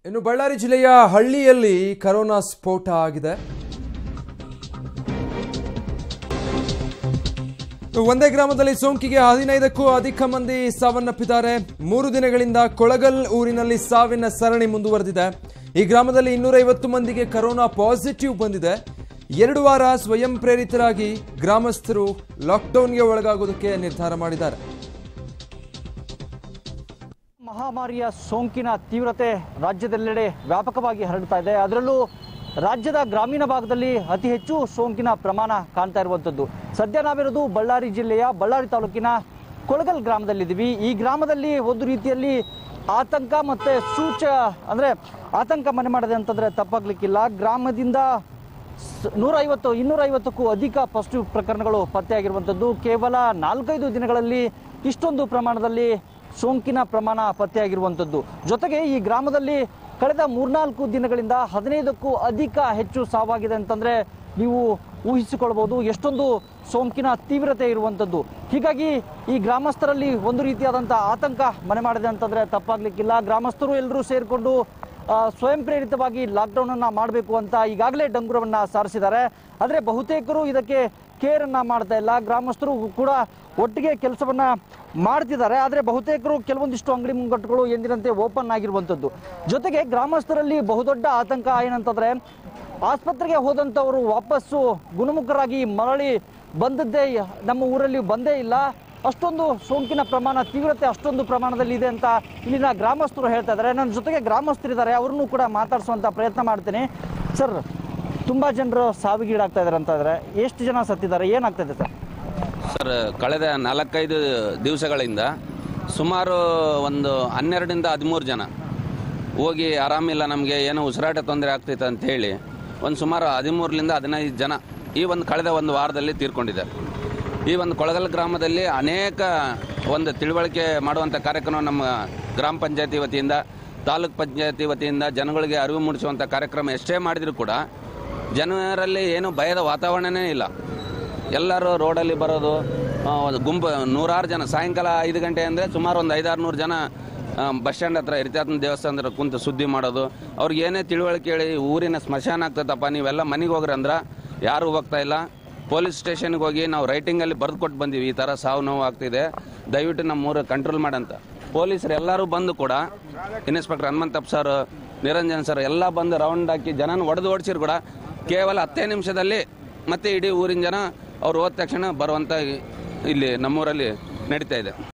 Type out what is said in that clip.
ಇನ್ನು ಬಳ್ಳಾರಿ ಜಿಲ್ಲೆಯ ಹಳ್ಳಿಯಲ್ಲಿ ಕರೋನಾ ಸ್ಫೋಟ ಆಗಿದೆ ಒಂದೇ ಗ್ರಾಮದಲ್ಲಿ ಸೋಂಕಿಗೆ ಹದಿನೈದಕ್ಕೂ ಅಧಿಕ ಮಂದಿ ಸಾವನ್ನಪ್ಪಿದ್ದಾರೆ ಮೂರು ದಿನಗಳಿಂದ ಕೊಳಗಲ್ ಊರಿನಲ್ಲಿ ಸಾವಿನ ಸರಣಿ ಮುಂದುವರೆದಿದೆ ಈ ಗ್ರಾಮದಲ್ಲಿ ಇನ್ನೂರೈವತ್ತು ಮಂದಿಗೆ ಕರೋನಾ ಪಾಸಿಟಿವ್ ಬಂದಿದೆ ಎರಡು ವಾರ ಸ್ವಯಂ ಪ್ರೇರಿತರಾಗಿ ಗ್ರಾಮಸ್ಥರು ಲಾಕ್ಡೌನ್ಗೆ ಒಳಗಾಗೋದಕ್ಕೆ ನಿರ್ಧಾರ ಮಾಡಿದ್ದಾರೆ ಮಹಾಮಾರಿಯ ಸೋಂಕಿನ ತೀವ್ರತೆ ರಾಜ್ಯದೆಲ್ಲೆಡೆ ವ್ಯಾಪಕವಾಗಿ ಹರಡ್ತಾ ಇದೆ ಅದರಲ್ಲೂ ರಾಜ್ಯದ ಗ್ರಾಮೀಣ ಭಾಗದಲ್ಲಿ ಅತಿ ಹೆಚ್ಚು ಸೋಂಕಿನ ಪ್ರಮಾಣ ಕಾಣ್ತಾ ಇರುವಂಥದ್ದು ಸದ್ಯ ನಾವಿರೋದು ಬಳ್ಳಾರಿ ಜಿಲ್ಲೆಯ ಬಳ್ಳಾರಿ ತಾಲೂಕಿನ ಕೊಳಗಲ್ ಗ್ರಾಮದಲ್ಲಿದ್ದೀವಿ ಈ ಗ್ರಾಮದಲ್ಲಿ ಒಂದು ರೀತಿಯಲ್ಲಿ ಆತಂಕ ಮತ್ತೆ ಸೂಚ ಅಂದ್ರೆ ಆತಂಕ ಮನೆ ಮಾಡಿದೆ ಅಂತಂದ್ರೆ ತಪ್ಪಾಗ್ಲಿಕ್ಕಿಲ್ಲ ಗ್ರಾಮದಿಂದ ಸ- ನೂರೈವತ್ತು ಇನ್ನೂರೈವತ್ತಕ್ಕೂ ಅಧಿಕ ಪಾಸಿಟಿವ್ ಪ್ರಕರಣಗಳು ಪತ್ತೆಯಾಗಿರುವಂಥದ್ದು ಕೇವಲ ನಾಲ್ಕೈದು ದಿನಗಳಲ್ಲಿ ಇಷ್ಟೊಂದು ಪ್ರಮಾಣದಲ್ಲಿ ಸೋಂಕಿನ ಪ್ರಮಾಣ ಪತ್ತೆಯಾಗಿರುವಂಥದ್ದು ಜೊತೆಗೆ ಈ ಗ್ರಾಮದಲ್ಲಿ ಕಳೆದ ಮೂರ್ನಾಲ್ಕು ದಿನಗಳಿಂದ ಹದಿನೈದಕ್ಕೂ ಅಧಿಕ ಹೆಚ್ಚು ಸಾವಾಗಿದೆ ಅಂತಂದ್ರೆ ನೀವು ಊಹಿಸಿಕೊಳ್ಬಹುದು ಎಷ್ಟೊಂದು ಸೋಂಕಿನ ತೀವ್ರತೆ ಇರುವಂಥದ್ದು ಹೀಗಾಗಿ ಈ ಗ್ರಾಮಸ್ಥರಲ್ಲಿ ಒಂದು ರೀತಿಯಾದಂತಹ ಆತಂಕ ಮನೆ ಮಾಡಿದೆ ಅಂತಂದ್ರೆ ತಪ್ಪಾಗ್ಲಿಕ್ಕಿಲ್ಲ ಗ್ರಾಮಸ್ಥರು ಎಲ್ಲರೂ ಸೇರಿಕೊಂಡು ಆ, ಸ್ವಯಂ ಪ್ರೇರಿತವಾಗಿ ಲಾಕ್ಡೌನ್ ಅನ್ನ ಮಾಡಬೇಕು ಅಂತ ಈಗಾಗಲೇ ಡಂಗುರವನ್ನ ಸಾರಿಸಿದ್ದಾರೆ ಆದರೆ ಬಹುತೇಕರು ಇದಕ್ಕೆ ಕೇರ್ ಅನ್ನ ಮಾಡ್ತಾ ಇಲ್ಲ ಗ್ರಾಮಸ್ಥರು ಕೂಡ ಒಟ್ಟಿಗೆ ಕೆಲಸವನ್ನ ಮಾಡ್ತಿದ್ದಾರೆ ಆದರೆ ಬಹುತೇಕರು ಕೆಲವೊಂದಿಷ್ಟು ಅಂಗಡಿ ಮುಂಗಟ್ಟುಗಳು ಎಂದಿನಂತೆ ಓಪನ್ ಆಗಿರುವಂಥದ್ದು ಜೊತೆಗೆ ಗ್ರಾಮಸ್ಥರಲ್ಲಿ ಬಹುದೊಡ್ಡ ಆತಂಕ ಏನಂತಂದ್ರೆ ಆಸ್ಪತ್ರೆಗೆ ಹೋದಂಥವರು ವಾಪಸ್ಸು ಗುಣಮುಖರಾಗಿ ಮರಳಿ ಬಂದದ್ದೇ ನಮ್ಮ ಊರಲ್ಲಿ ಬಂದೇ ಇಲ್ಲ ಅಷ್ಟೊಂದು ಸೋಂಕಿನ ಪ್ರಮಾಣ ತೀವ್ರತೆ ಅಷ್ಟೊಂದು ಪ್ರಮಾಣದಲ್ಲಿ ಇದೆ ಅಂತ ಇಲ್ಲಿನ ಗ್ರಾಮಸ್ಥರು ಹೇಳ್ತಾ ಇದ್ದಾರೆ ನನ್ನ ಜೊತೆಗೆ ಗ್ರಾಮಸ್ಥರಿದ್ದಾರೆ ಅವ್ರನ್ನೂ ಕೂಡ ಮಾತಾಡಿಸುವಂತ ಪ್ರಯತ್ನ ಮಾಡ್ತೀನಿ ಸರ್ ತುಂಬಾ ಜನರು ಸಾವಿಗೀಡಾಗ್ತಾ ಇದಾರೆ ಅಂತ ಇದ್ದಾರೆ ಎಷ್ಟು ಜನ ಸತ್ತಿದ್ದಾರೆ ಏನಾಗ್ತಾ ಇದೆ ಸರ್ ಸರ್ ಕಳೆದ ನಾಲ್ಕೈದು ದಿವಸಗಳಿಂದ ಸುಮಾರು ಒಂದು ಹನ್ನೆರಡರಿಂದ ಹದಿಮೂರು ಜನ ಹೋಗಿ ಆರಾಮಿಲ್ಲ ನಮಗೆ ಏನೋ ಉಸಿರಾಟ ತೊಂದರೆ ಆಗ್ತೈತೆ ಅಂತ ಹೇಳಿ ಒಂದು ಸುಮಾರು ಹದಿಮೂರರಿಂದ ಹದಿನೈದು ಜನ ಈ ಒಂದು ಕಳೆದ ಒಂದು ವಾರದಲ್ಲಿ ತೀರ್ಕೊಂಡಿದ್ದಾರೆ ಈ ಒಂದು ಕೊಳಗಲ್ ಗ್ರಾಮದಲ್ಲಿ ಅನೇಕ ಒಂದು ತಿಳುವಳಿಕೆ ಮಾಡುವಂಥ ಕಾರ್ಯಕ್ರಮ ನಮ್ಮ ಗ್ರಾಮ ಪಂಚಾಯತಿ ವತಿಯಿಂದ ತಾಲೂಕ್ ಪಂಚಾಯತಿ ವತಿಯಿಂದ ಜನಗಳಿಗೆ ಅರಿವು ಮೂಡಿಸುವಂಥ ಕಾರ್ಯಕ್ರಮ ಎಷ್ಟೇ ಮಾಡಿದರೂ ಕೂಡ ಜನರಲ್ಲಿ ಏನು ಭಯದ ವಾತಾವರಣನೇ ಇಲ್ಲ ಎಲ್ಲರೂ ರೋಡಲ್ಲಿ ಬರೋದು ಆ, ಒಂದು ಗುಂಪು ನೂರಾರು ಜನ ಸಾಯಂಕಾಲ ಐದು ಗಂಟೆ ಅಂದರೆ ಸುಮಾರು ಒಂದು ಐದಾರು ನೂರು ಜನ ಆ, ಬಸ್ ಸ್ಟ್ಯಾಂಡ್ ಹತ್ರ ಇರಿತಾತ್ಮ ದೇವಸ್ಥಾನದ ಕುಂತು ಸುದ್ದಿ ಮಾಡೋದು ಅವ್ರಿಗೆ ಏನೇ ತಿಳುವಳಿಕೆ ಹೇಳಿ ಊರಿನ ಸ್ಮಶಾನ ಆಗ್ತದಪ್ಪ ನೀವೆಲ್ಲ ಮನೆಗೆ ಹೋಗ್ರಿ ಅಂದ್ರೆ ಯಾರು ಹೋಗ್ತಾ ಇಲ್ಲ ಪೊಲೀಸ್ ಸ್ಟೇಷನ್ಗೆ ಹೋಗಿ ನಾವು ರೈಟಿಂಗಲ್ಲಿ ಬರೆದು ಕೊಟ್ಟು ಬಂದೀವಿ ಈ ಥರ ಸಾವು ನೋವು ಆಗ್ತಿದೆ ದಯವಿಟ್ಟು ನಮ್ಮ ಊರು ಕಂಟ್ರೋಲ್ ಮಾಡಂತ ಪೊಲೀಸರು ಎಲ್ಲರೂ ಬಂದು ಕೂಡ inspector Hanumanthappa sir Niranjan sir ಎಲ್ಲ ಬಂದು ರೌಂಡ್ ಹಾಕಿ ಜನನ ಒಡೆದು ಓಡಿಸಿರು ಕೂಡ ಕೇವಲ ಹತ್ತೇ ನಿಮಿಷದಲ್ಲಿ ಮತ್ತೆ ಇಡೀ ಊರಿನ ಜನ ಅವ್ರು ಹೋದ ತಕ್ಷಣ ಬರುವಂಥ ಇಲ್ಲಿ ನಮ್ಮೂರಲ್ಲಿ ನಡೀತಾ ಇದೆ